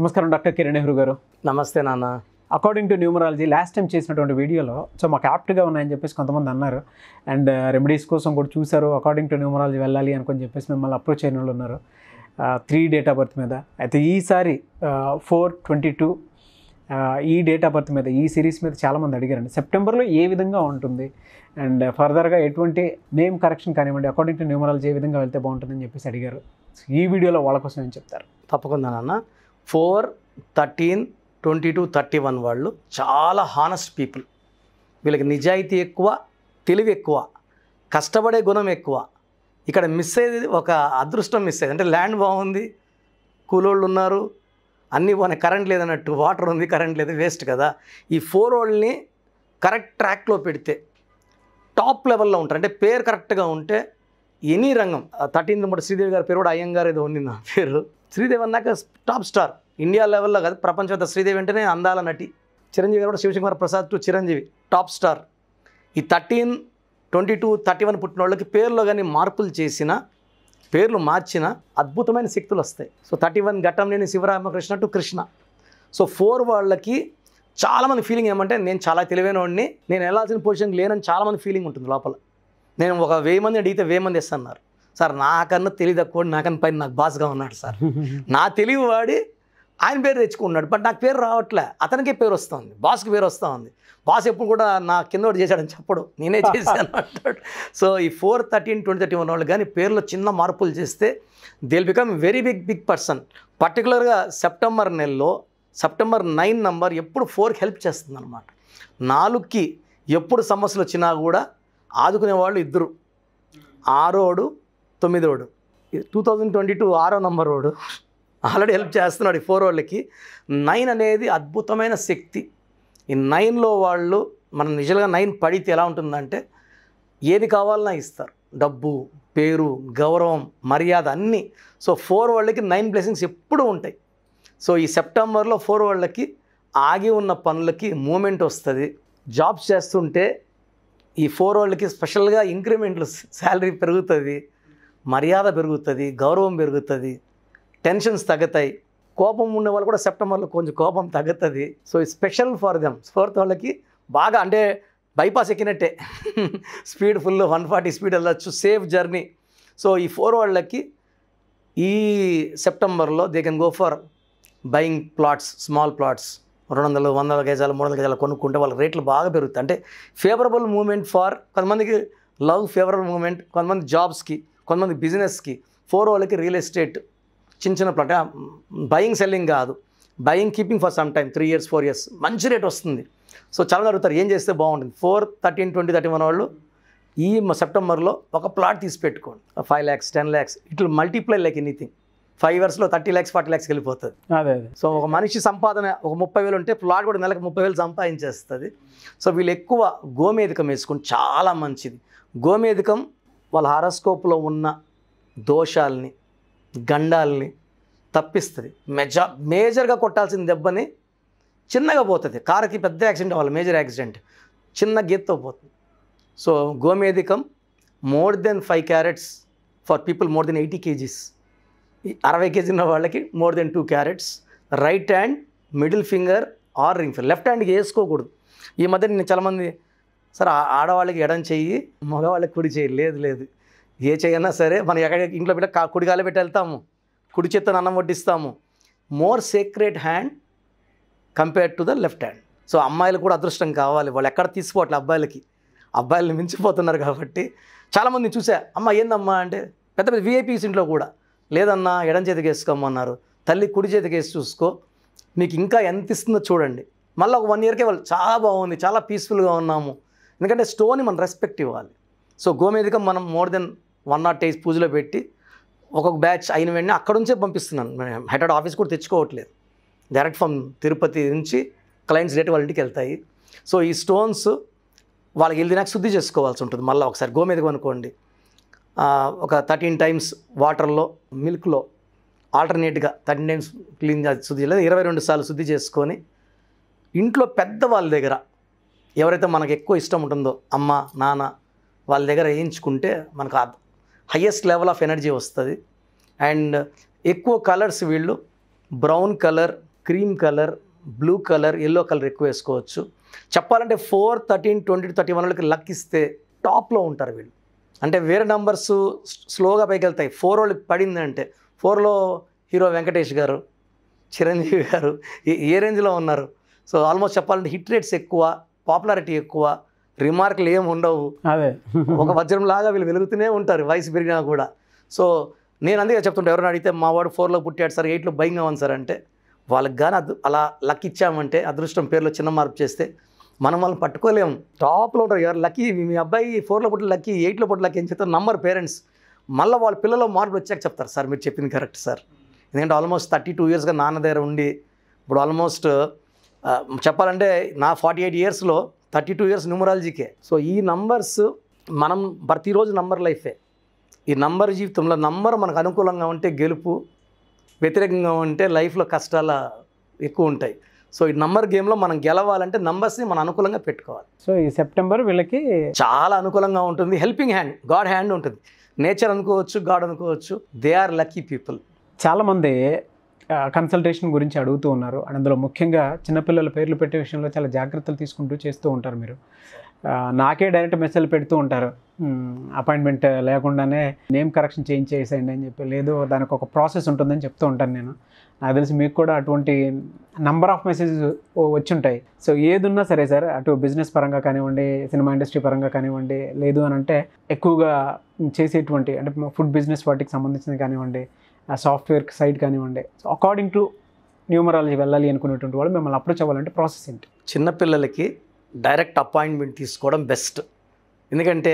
నమస్కారం డాక్టర్ కిరణ్ నెహ్రూ గారు నమస్తే నాన్న according to numerology last time చేసినటువంటి వీడియోలో సో మాకు యాప్ట్గా ఉన్నాయని చెప్పేసి కొంతమంది అన్నారు అండ్ రెమెడీస్ కోసం కూడా చూశారు అకార్డింగ్ టు న్యూమరాలజీ వెళ్ళాలి అనుకొని చెప్పేసి మిమ్మల్ని అప్రోచ్ అయిన వాళ్ళు ఉన్నారు త్రీ డేట్ ఆఫ్ బర్త్ మీద అయితే ఈసారి ఫోర్ ట్వంటీ టూ ఈ డేట్ ఆఫ్ బర్త్ మీద ఈ సిరీస్ మీద చాలామంది అడిగారండి సెప్టెంబర్లో ఏ విధంగా ఉంటుంది అండ్ ఫర్దర్గా ఎటువంటి నేమ్ కరెక్షన్ కానివ్వండి అకార్డింగ్ టు న్యూమరాలజీ ఏ విధంగా వెళ్తే బాగుంటుందని చెప్పేసి అడిగారు ఈ వీడియోలో వాళ్ళ కోసం ఏం చెప్తారు తప్పకుండా నాన్న four thirteen twenty two thirty one వాళ్ళు చాలా హానెస్ట్ పీపుల్ వీళ్ళకి నిజాయితీ ఎక్కువ తెలివి ఎక్కువ కష్టపడే గుణం ఎక్కువ ఇక్కడ మిస్ అయ్యేది ఒక అదృష్టం మిస్ అయ్యేది అంటే ల్యాండ్ బాగుంది కూలోళ్ళు ఉన్నారు అన్నీ మన కరెంట్ లేదన్నట్టు వాటర్ ఉంది కరెంట్ లేదు వేస్ట్ కదా ఈ ఫోర్ వాళ్ళని కరెక్ట్ ట్రాక్లో పెడితే టాప్ లెవెల్లో ఉంటారు అంటే పేరు కరెక్ట్గా ఉంటే ఎనీ రంగం థర్టీన్త్ నెంబర్ శ్రీదేవి గారి పేరు కూడా అయ్యంగారు ఏదో ఉంది నా పేరు శ్రీదేవి అన్నాక టాప్ స్టార్ ఇండియా లెవెల్లో కాదు ప్రపంచంతో శ్రీదేవి అంటేనే అందాల నటి చిరంజీవి గారు కూడా Shivashankar Prasad to Chiranjeevi top star ఈ thirteen twenty two thirty one పుట్టిన వాళ్ళకి పేర్లో కానీ మార్పులు చేసిన పేర్లు మార్చిన అద్భుతమైన శక్తులు వస్తాయి సో థర్టీ వన్ ఘట్టం లేని Sivaramakrishna to Krishna so four వాళ్ళకి చాలామంది ఫీలింగ్ ఏమంటే నేను చాలా తెలివైన వాడిని నేను వెళ్ళాల్సిన పొజిషన్ లేనని చాలామంది ఫీలింగ్ ఉంటుంది లోపల నేను ఒక వెయ్యి మంది అడిగితే వెయ్యి మంది ఇస్తున్నారు సార్ నాకన్నా తెలివి తక్కువ నాకన్నా పైన నాకు బాస్గా ఉన్నాడు సార్ నా తెలివి వాడి ఆయన పేరు తెచ్చుకున్నాడు బట్ నాకు పేరు రావట్లే అతనికే పేరు వస్తుంది బాస్కి పేరు వస్తూ ఉంది బాస్ ఎప్పుడు కూడా నా కింద వాడు చేశాడని చెప్పడు నేనే చేశాను అంటాడు సో ఈ four thirteen twenty thirty one వాళ్ళు కానీ పేర్లో చిన్న మార్పులు చేస్తే they'll become very big big person పర్టికులర్గా సెప్టెంబర్ నెలలో సెప్టెంబర్ నైన్ నంబర్ ఎప్పుడు ఫోర్కి హెల్ప్ చేస్తుంది అనమాట నాలుగుకి ఎప్పుడు సమస్యలు వచ్చినా కూడా ఆదుకునే వాళ్ళు ఇద్దరు ఆరోడు తొమ్మిదోడు టూ థౌజండ్ ట్వంటీ టూ ఆరో నంబర్ వాడు ఆల్రెడీ హెల్ప్ చేస్తున్నాడు ఈ ఫోర్ వాళ్ళకి నైన్ అనేది అద్భుతమైన శక్తి ఈ నైన్లో వాళ్ళు మనం నిజంగా నైన్ పడితే ఎలా ఉంటుందంటే ఏది కావాలన్నా ఇస్తారు డబ్బు పేరు గౌరవం మర్యాద అన్నీ సో ఫోర్ వాళ్ళకి నైన్ బ్లెస్సింగ్స్ ఎప్పుడూ ఉంటాయి సో ఈ సెప్టెంబర్లో ఫోర్ వాళ్ళకి ఆగి ఉన్న పనులకి మూమెంట్ వస్తుంది జాబ్స్ చేస్తుంటే ఈ ఫోర్ వాళ్ళకి స్పెషల్గా ఇంక్రిమెంట్లు శాలరీ పెరుగుతుంది మర్యాద పెరుగుతుంది గౌరవం పెరుగుతుంది టెన్షన్స్ తగ్గుతాయి కోపం ఉన్న వాళ్ళు కూడా సెప్టెంబర్లో కొంచెం కోపం తగ్గుతుంది so special for them fourth వాళ్ళకి బాగా అంటే బైపాస్ ఎక్కినట్టే speed full one forty speed వెళ్ళచ్చు సేఫ్ జర్నీ సో ఈ ఫోర్ వాళ్ళకి ఈ సెప్టెంబర్లో they can go for buying plots small plots రెండు వందలు వందల గజాలు మూడు వందల గజాలు కొనుక్కుంటే వాళ్ళ రేట్లు బాగా పెరుగుతాయి అంటే ఫేవరబుల్ మూమెంట్ ఫార్ కొంతమందికి లవ్ ఫేవరబుల్ మూమెంట్ కొంతమంది జాబ్స్కి కొంతమంది బిజినెస్కి ఫోర్ వాళ్ళకి రియల్ ఎస్టేట్ చిన్న చిన్న ప్లాట్ బయింగ్ సెల్లింగ్ కాదు buying keeping for some time three years four years మంచి రేట్ వస్తుంది సో చాలా అడుగుతారు ఏం చేస్తే బాగుంటుంది four thirteen twenty thirty one వాళ్ళు ఈ మ- సెప్టెంబర్లో ఒక ప్లాట్ తీసి పెట్టుకోండి five lakhs ten lakhs it will multiply like anything five ఇయర్స్లో థర్టీ ల్యాక్స్ ఫార్టీ ల్యాక్స్కి వెళ్ళిపోతుంది అదే అదే సో ఒక మనిషి సంపాదన ఒక ముప్పై వేలు ఉంటే ప్లాట్ కూడా నెలకు ముప్పై వేలు సంపాదించేస్తుంది సో వీళ్ళు ఎక్కువ గోమేధికం వేసుకుని చాలా మంచిది గోమేధికం వాళ్ళ హారోస్కోప్లో ఉన్న దోషాలని గండాలని తప్పిస్తుంది మెజా మేజర్గా కొట్టాల్సిన దెబ్బని చిన్నగా పోతుంది కారుకి పెద్ద యాక్సిడెంట్ అవ్వాలి మేజర్ యాక్సిడెంట్ చిన్న గీతతో పోతుంది సో గోమేధికం more than five carats for people more than eighty kgs ఈ అరవై కేజీ ఉన్న వాళ్ళకి more than two carats right hand middle finger or ring finger left హ్యాండ్కి వేసుకోకూడదు ఈ మధ్య నేను చాలామంది సరే ఆ- ఆడవాళ్ళకి ఎడం చెయ్యి మగవాళ్ళకి కుడి చెయ్యి లేదు లేదు ఏ చెయ్యన్నా సరే మనం ఎక్కడ ఇంట్లో పెట్టి కా- కుడి కాలు పెట్టి వెళ్తాము కుడి చేత్తను అన్నం వడ్డిస్తాము more secret hand compared to the left hand so అమ్మాయిలు కూడా అదృష్టం కావాలి వాళ్ళు ఎక్కడ తీసుకోవట్లే అబ్బాయిలకి అబ్బాయిలు మించిపోతున్నారు కాబట్టి చాలామంది చూసా అమ్మ ఏందమ్మా అంటే పెద్ద పెద్ద విఐపీస్ ఇంట్లో కూడా లేదన్నా ఎడం చేతికి వేసుకోమన్నారు తల్లి కుడి చేతికి వేసి చూసుకో మీకు ఇంకా ఎంత ఇస్తుందో చూడండి మళ్ళీ ఒక వన్ ఇయర్కే వాళ్ళు చాలా బాగుంది చాలా పీస్ఫుల్గా ఉన్నాము ఎందుకంటే స్టోన్ని మనం రెస్పెక్ట్ ఇవ్వాలి సో గోమేధికం మనం more than one not eight పూజలో పెట్టి ఒక్కొక్క బ్యాచ్ అయిన వెంటనే అక్కడ నుంచే పంపిస్తున్నాను హెడ్ ఆఫీస్ కూడా తెచ్చుకోవట్లేదు డైరెక్ట్ ఫ్రమ్ తిరుపతి నుంచి క్లయింట్స్ డేట్ వాళ్ళ ఇంటికి వెళ్తాయి సో ఈ స్టోన్స్ వాళ్ళకి వెళ్ళినాక శుద్ధి చేసుకోవాల్సి ఉంటుంది మళ్ళీ ఒకసారి గోమేధికం అనుకోండి ఆ, ఒక థర్టీన్ టైమ్స్ వాటర్లో మిల్క్లో ఆల్టర్నేట్గా థర్టీన్ టైమ్స్ క్లీన్ చేసి శుద్ధి లేదా ఇరవై రెండు సార్లు శుద్ధి చేసుకొని ఇంట్లో పెద్ద వాళ్ళ దగ్గర ఎవరైతే మనకు ఎక్కువ ఇష్టం ఉంటుందో అమ్మ నాన్న వాళ్ళ దగ్గర వేయించుకుంటే మనకు హయ్యెస్ట్ లెవెల్ ఆఫ్ ఎనర్జీ వస్తుంది అండ్ ఎక్కువ కలర్స్ వీళ్ళు brown colour cream colour blue colour yellow colour ఎక్కువ వేసుకోవచ్చు చెప్పాలంటే four thirteen twenty thirty one వాళ్ళకి లక్ ఇస్తే టాప్లో ఉంటారు వీళ్ళు అంటే వేరే నంబర్స్ స్లోగా పైకి వెళ్తాయి ఫోర్ వాళ్ళకి పడిందంటే ఫోర్లో హీరో వెంకటేష్ గారు చిరంజీవి గారు ఏ- ఏ రేంజ్లో ఉన్నారు సో ఆల్మోస్ట్ చెప్పాలంటే హిట్ రేట్స్ ఎక్కువ పాపులారిటీ ఎక్కువ రిమార్క్లు ఏమి ఉండవు అదే ఒక వజ్రం లాగా వీళ్ళు వెలుగుతూనే ఉంటారు వయసు పెరిగినా కూడా సో నేను అందుకే చెప్తుంటా ఎవరైనా అడిగితే మా వాడు ఫోర్లో పుట్టాడు సార్ ఎయిట్లో భయంగా ఉంది సార్ అంటే వాళ్ళకి కానీ అదృ అలా లక్ ఇచ్చామంటే అదృష్టం పేరులో చిన్న మార్పు చేస్తే మనం వాళ్ళని పట్టుకోలేము టాప్లో ఉంటారు ఎవరు లక్కీ మీ అబ్బాయి ఫోర్లో పుట్టి లక్కీ ఎయిట్లో పుట్టి లక్కీ అని చెప్తారు నంబర్ పేరెంట్స్ మళ్ళీ వాళ్ళ పిల్లలు మార్పులు వచ్చాక చెప్తారు సార్ మీరు చెప్పింది కరెక్ట్ సార్ ఎందుకంటే ఆల్మోస్ట్ థర్టీ టూ ఇయర్స్గా నాన్న దగ్గర ఉండి ఇప్పుడు ఆల్మోస్ట్ ఆ, చెప్పాలంటే నా ఫార్టీ ఎయిట్ ఇయర్స్లో థర్టీ టూ ఇయర్స్ న్యూమరాలజీకే సో ఈ నంబర్స్ మనం ప్రతిరోజు నంబర్ లైఫే ఈ నంబర్ జీవితంలో నంబర్ మనకు అనుకూలంగా ఉంటే గెలుపు వ్యతిరేకంగా ఉంటే లైఫ్లో కష్టాలు ఎక్కువ ఉంటాయి సో ఈ నంబర్ గేమ్లో మనం గెలవాలంటే నంబర్స్ని మనం అనుకూలంగా పెట్టుకోవాలి సో ఈ సెప్టెంబర్ వీళ్ళకి చాలా అనుకూలంగా ఉంటుంది హెల్పింగ్ హ్యాండ్ గాడ్ హ్యాండ్ ఉంటుంది నేచర్ అనుకోవచ్చు గాడ్ అనుకోవచ్చు దే ఆర్ లక్కీ పీపుల్ చాలామంది కన్సల్టేషన్ గురించి అడుగుతూ ఉన్నారు అండ్ అందులో ముఖ్యంగా చిన్నపిల్లల పేర్లు పెట్టే విషయంలో చాలా జాగ్రత్తలు తీసుకుంటూ చేస్తూ ఉంటారు మీరు ఆ, నాకే డైరెక్ట్ మెసేజ్ పెడుతూ ఉంటారు అపాయింట్మెంట్ లేకుండానే నేమ్ కరెక్షన్ చేంజ్ చేసేయండి అని చెప్పి లేదు దానికి ఒక ప్రాసెస్ ఉంటుందని చెప్తూ ఉంటాను నేను నాకు తెలిసి మీకు కూడా అటువంటి నంబర్ ఆఫ్ మెసేజెస్ వచ్చి ఉంటాయి సో ఏది ఉన్నా సరే సార్ అటు బిజినెస్ పరంగా కానివ్వండి సినిమా ఇండస్ట్రీ పరంగా కానివ్వండి లేదు అని అంటే ఎక్కువగా చేసేటువంటి అంటే ఫుడ్ బిజినెస్ వాటికి సంబంధించింది కానివ్వండి ఆ సాఫ్ట్వేర్ సైడ్ కానివ్వండి సో అకార్డింగ్ టు న్యూమరాలజీ వెళ్ళాలి అనుకునేటువంటి వాళ్ళు మిమ్మల్ని అప్రోచ్ అవ్వాలంటే ప్రాసెస్ ఏంటి చిన్నపిల్లలకి డైరెక్ట్ అపాయింట్మెంట్ తీసుకోవడం బెస్ట్ ఎందుకంటే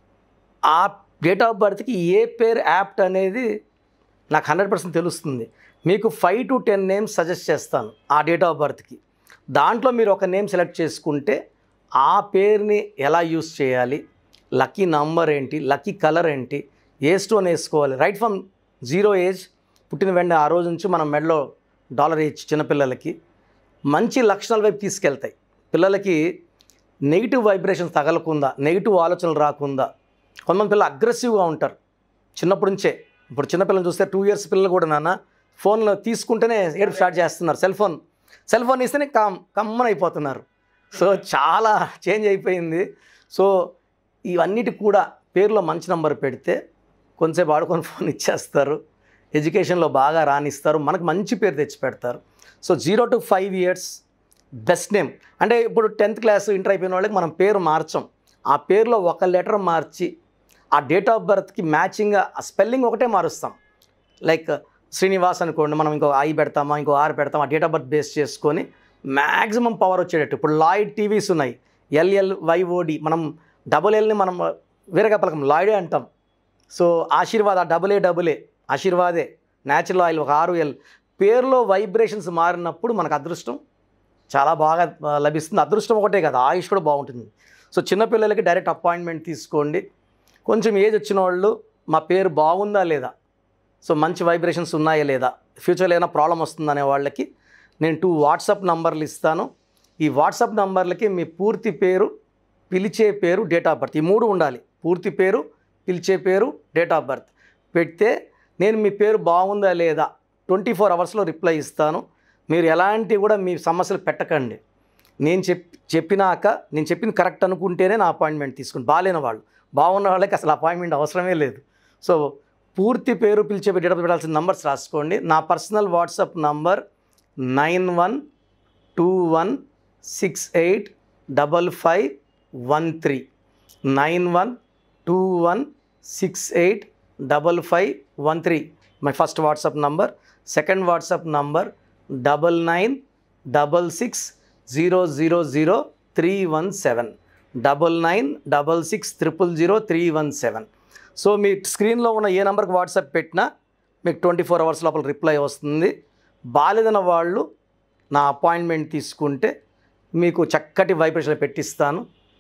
ఆ డేట్ ఆఫ్ బర్త్కి ఏ పేరు యాప్ట్ అనేది నాకు హండ్రెడ్ పర్సెంట్ తెలుస్తుంది మీకు five to ten names suggest చేస్తాను ఆ డేట్ ఆఫ్ బర్త్కి దాంట్లో మీరు ఒక నేమ్ సెలెక్ట్ చేసుకుంటే ఆ పేరుని ఎలా యూస్ చేయాలి లక్కీ నంబర్ ఏంటి లక్కీ కలర్ ఏంటి ఏ స్టోన్ వేసుకోవాలి రైట్ ఫ్రమ్ జీరో ఏజ్ పుట్టిన వెంటనే ఆ రోజు నుంచి మనం మెడలో డాలర్ ఏజ్ చిన్నపిల్లలకి మంచి లక్షణాల వైపు తీసుకెళ్తాయి పిల్లలకి నెగిటివ్ వైబ్రేషన్స్ తగలకుండా నెగిటివ్ ఆలోచనలు రాకుండా కొంతమంది పిల్లలు అగ్రెసివ్గా ఉంటారు చిన్నప్పటి నుంచే ఇప్పుడు చిన్నపిల్లలు చూస్తే టూ ఇయర్స్ పిల్లలు కూడా నాన్న ఫోన్లో తీసుకుంటేనే ఏడుపు స్టార్ట్ చేస్తున్నారు సెల్ ఫోన్ సెల్ ఫోన్ ఇస్తేనే కమ్ కమ్మన్ అయిపోతున్నారు సో చాలా చేంజ్ అయిపోయింది సో ఇవన్నిటి కూడా పేరులో మంచి నంబర్ పెడితే కొంతసేపు ఆడుకొని ఫోన్ ఇచ్చేస్తారు ఎడ్యుకేషన్లో బాగా రాణిస్తారు మనకు మంచి పేరు తెచ్చి పెడతారు so zero to five years best name అంటే ఇప్పుడు టెన్త్ క్లాస్ ఇంటర్ అయిపోయిన వాళ్ళకి మనం పేరు మార్చం ఆ పేరులో ఒక లెటర్ మార్చి ఆ డేట్ ఆఫ్ బర్త్కి మ్యాచింగ్గా ఆ స్పెల్లింగ్ ఒకటే మారుస్తాం లైక్ శ్రీనివాస్ అనుకోండి మనం ఇంకో ఐ పెడతామా ఇంకో ఆర్ పెడతామా ఆ డేట్ ఆఫ్ బర్త్ బేస్ చేసుకొని మ్యాక్సిమం పవర్ వచ్చేటట్టు ఇప్పుడు లాయిడ్ టీవీస్ ఉన్నాయి ఎల్ఎల్ వైఓడి మనం డబుల్ ఎల్ని మనం వేరేగా పలకం లాయిడే అంటాం సో ఆశీర్వాద్ ఆ డబుల్ ఏ డబుల్ ఏ ఆశీర్వాదే న్యాచురల్ ఆయిల్ ఒక ఆరు ఎల్ పేరులో వైబ్రేషన్స్ మారినప్పుడు మనకు అదృష్టం చాలా బాగా ఆ, లభిస్తుంది అదృష్టం ఒకటే కదా ఆయుష్ కూడా బాగుంటుంది సో చిన్నపిల్లలకి డైరెక్ట్ అపాయింట్మెంట్ తీసుకోండి కొంచెం ఏజ్ వచ్చిన వాళ్ళు మా పేరు బాగుందా లేదా సో మంచి వైబ్రేషన్స్ ఉన్నాయా లేదా ఫ్యూచర్లో ఏదైనా ప్రాబ్లం వస్తుందనే వాళ్ళకి నేను టూ వాట్సాప్ నంబర్లు ఇస్తాను ఈ వాట్సాప్ నంబర్లకి మీ పూర్తి పేరు పిలిచే పేరు డేట్ ఆఫ్ బర్త్ ఈ మూడు ఉండాలి పూర్తి పేరు పిలిచే పేరు డేట్ ఆఫ్ బర్త్ పెడితే నేను మీ పేరు బాగుందా లేదా ట్వంటీ ఫోర్ అవర్స్లో రిప్లై ఇస్తాను మీరు ఎలాంటి కూడా మీ సమస్యలు పెట్టకండి నేను చెప్ చెప్పినాక నేను చెప్పింది కరెక్ట్ అనుకుంటేనే నా అపాయింట్మెంట్ తీసుకుని బాగాలేని వాళ్ళు బాగున్న వాళ్ళకి అసలు అపాయింట్మెంట్ అవసరమే లేదు సో పూర్తి పేరు పిలిచే డేట్ ఆఫ్ పెట్టాల్సిన నంబర్స్ రాసుకోండి నా personal WhatsApp number nine one two one six eight double five one three nine one two one six eight double five one three my first WhatsApp number second WhatsApp number double nine double six zero zero zero three one seven double nine double six triple zero three one seven so మీ స్క్రీన్లో ఉన్న ఏ నెంబర్కి WhatsApp పెట్టినా మీకు twenty four hours లోపల reply వస్తుంది బాలేదన్న వాళ్ళు నా అపాయింట్మెంట్ తీసుకుంటే మీకు చక్కటి వైబ్రేషన్ పెట్టిస్తాను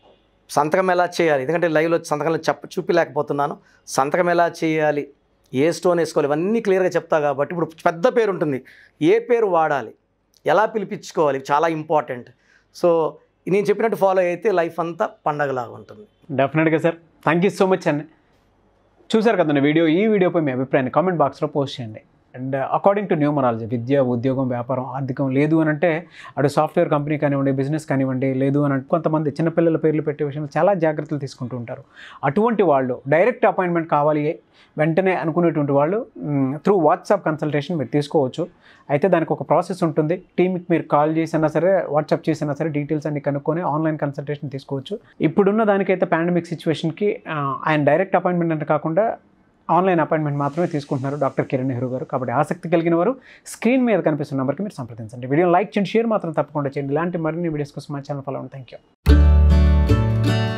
సంతకం ఎలా చేయాలి ఎందుకంటే లైవ్లో సంతకంలో చెప్ప చూపించలేకపోతున్నాను సంతకం ఎలా చేయాలి ఏ స్టోన్ వేసుకోవాలి ఇవన్నీ క్లియర్గా చెప్తా కాబట్టి ఇప్పుడు పెద్ద పేరు ఉంటుంది ఏ పేరు వాడాలి ఎలా పిలిపించుకోవాలి చాలా ఇంపార్టెంట్ సో నేను చెప్పినట్టు ఫాలో అయితే లైఫ్ అంతా పండగలాగా ఉంటుంది డెఫినెట్గా sir thank you so much అండి చూసారు కదండి వీడియో ఈ వీడియోపై మీ అభిప్రాయాన్ని కామెంట్ బాక్స్లో పోస్ట్ చేయండి అండ్ అకార్డింగ్ టు న్యూమరాలజీ విద్య ఉద్యోగం వ్యాపారం ఆర్థికం లేదు అని అంటే అటు సాఫ్ట్వేర్ కంపెనీ కానివ్వండి బిజినెస్ కానివ్వండి లేదు అని అంటే కొంతమంది చిన్నపిల్లల పేర్లు పెట్టే విషయంలో చాలా జాగ్రత్తలు తీసుకుంటూ ఉంటారు అటువంటి వాళ్ళు డైరెక్ట్ అపాయింట్మెంట్ కావాలి వెంటనే అనుకునేటువంటి వాళ్ళు త్రూ వాట్సాప్ కన్సల్టేషన్ మీరు తీసుకోవచ్చు అయితే దానికి ఒక ప్రాసెస్ ఉంటుంది టీమ్కి మీరు కాల్ చేసినా సరే వాట్సాప్ చేసినా సరే డీటెయిల్స్ అన్ని కనుక్కొని ఆన్లైన్ కన్సల్టేషన్ తీసుకోవచ్చు ఇప్పుడున్న దానికైతే పాండమిక్ సిచ్యువేషన్కి ఆయన డైరెక్ట్ అపాయింట్మెంట్ అంటే కాకుండా ఆన్లైన్ అపాయింట్మెంట్ మాత్రమే తీసుకుంటున్నారు డాక్టర్ కిరణ్ నెహ్రూ గారు కాబట్టి ఆసక్తి కలిగిన వారు స్క్రీన్ మీద కనిపిస్తున్న నెంబర్కి మీరు సంప్రదించండి వీడియో లైక్ చేయండి షేర్ మాత్రం తప్పకుండా చేయండి ఇలాంటి మరిన్ని వీడియోస్ కోసం మా ఛానల్ ఫాలో అవ్వండి థ్యాంక్ యూ